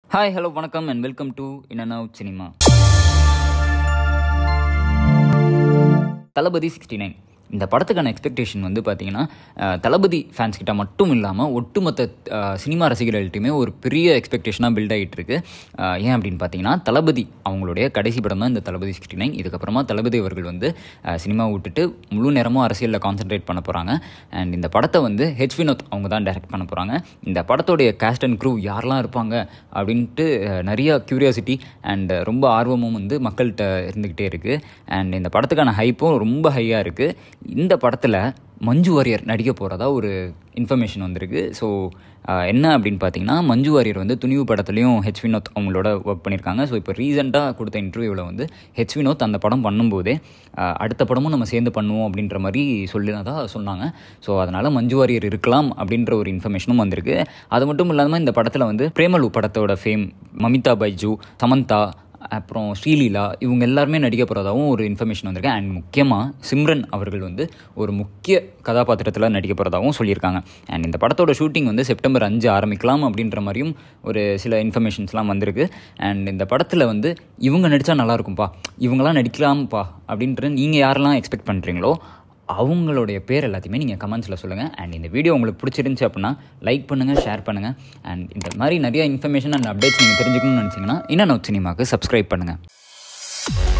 hi hello வணக்கம் and welcome to In and Out Cinema Thalapathy sixty nine இந்த படத்துக்கான expectation வந்து பார்த்தீங்கன்னா அஹ், தளபதி ஃபேன்ஸ் கிட்ட மட்டும் இல்லாமல் ஒட்டுமொத்த அஹ், சினிமா ரசிகர்கள்ட்டையுமே ஒரு பெரிய எக்ஸ்பெக்டேஷனாக பில்ட் ஆகிட்டு இருக்கு அஹ், ஏன் அப்படின்னு பார்த்தீங்கன்னா தளபதி அவங்களுடைய கடைசி படம் தான் இந்த தளபதி சிக்ஸ்டி நைன் இதுக்கப்புறமா தளபதி அவர்கள் வந்து அஹ், சினிமா விட்டுட்டு முழு நேரமும் அரசியலில் கான்சென்ட்ரேட் பண்ண போகிறாங்க அண்ட் இந்த படத்தை வந்து ஹெச் வினோத் அவங்க தான் டைரக்ட் பண்ண போகிறாங்க இந்த படத்தோடைய கேஸ்ட் அண்ட் க்ரூ யாரெல்லாம் இருப்பாங்க அப்படின்ட்டு அஹ், நிறைய க்யூரியாசிட்டி அண்ட் ரொம்ப ஆர்வமும் வந்து மக்கள்கிட்ட இருந்துக்கிட்டே இருக்குது அண்ட் இந்த படத்துக்கான ஹைப்பும் ரொம்ப ஹையாக இருக்குது இந்த படத்தில் மஞ்சு வாரியர் நடிக்க போகிறதா ஒரு இன்ஃபர்மேஷன் வந்திருக்கு ஸோ என்ன அப்படின்னு பார்த்தீங்கன்னா மஞ்சு வாரியர் வந்து துணிவு படத்துலையும் ஹெச் வினோத் அவங்களோட ஒர்க் பண்ணியிருக்காங்க ஸோ இப்போ ரீசெண்டாக கொடுத்த இன்டர்வியூவில் வந்து ஹெச் வினோத் அந்த படம் பண்ணும்போதே அஹ், அடுத்த படமும் நம்ம சேர்ந்து பண்ணுவோம் அப்படின்ற மாதிரி சொல்லினதா சொன்னாங்க ஸோ அதனால் மஞ்சு வாரியர் இருக்கலாம் அப்படின்ற ஒரு இன்ஃபர்மேஷனும் வந்திருக்கு அது மட்டும் இல்லாமல் இந்த படத்தில் வந்து பிரேமலு படத்தோட ஃபேம் மமிதா பைஜு சமந்தா அப்புறம் ஸ்ரீலீலா இவங்க எல்லாருமே நடிக்க போகிறதாவும் ஒரு இன்ஃபர்மேஷன் வந்திருக்கு அண்ட் முக்கியமாக சிம்ரன் அவர்கள் வந்து ஒரு முக்கிய கதாபாத்திரத்தில் நடிக்க போகிறதாவும் சொல்லியிருக்காங்க அண்ட் இந்த படத்தோட ஷூட்டிங் வந்து செப்டம்பர் அஞ்சு ஆரம்பிக்கலாம் அப்படின்ற மாதிரியும் ஒரு சில இன்ஃபர்மேஷன்ஸ்லாம் வந்திருக்கு அண்ட் இந்த படத்தில் வந்து இவங்க நடித்தா நல்லாயிருக்கும்ப்பா இவங்களாம் நடிக்கலாம்ப்பா அப்படின்ற நீங்கள் யாரெல்லாம் எக்ஸ்பெக்ட் பண்ணுறீங்களோ அவங்களுடைய பேர் எல்லாத்தையுமே நீங்கள் கமெண்ட்ஸில் சொல்லுங்கள் அண்ட் இந்த வீடியோ உங்களுக்கு பிடிச்சிருந்துச்சி அப்படின்னா லைக் பண்ணுங்கள் ஷேர் பண்ணுங்கள் அண்ட் இந்த மாதிரி நிறைய இன்ஃபர்மேஷன் அண்ட் அப்டேட்ஸ் நீங்கள் தெரிஞ்சுக்கணும்னு நினச்சிங்கன்னா இன்னும் சினிமாவுக்கு சப்ஸ்கிரைப் பண்ணுங்கள்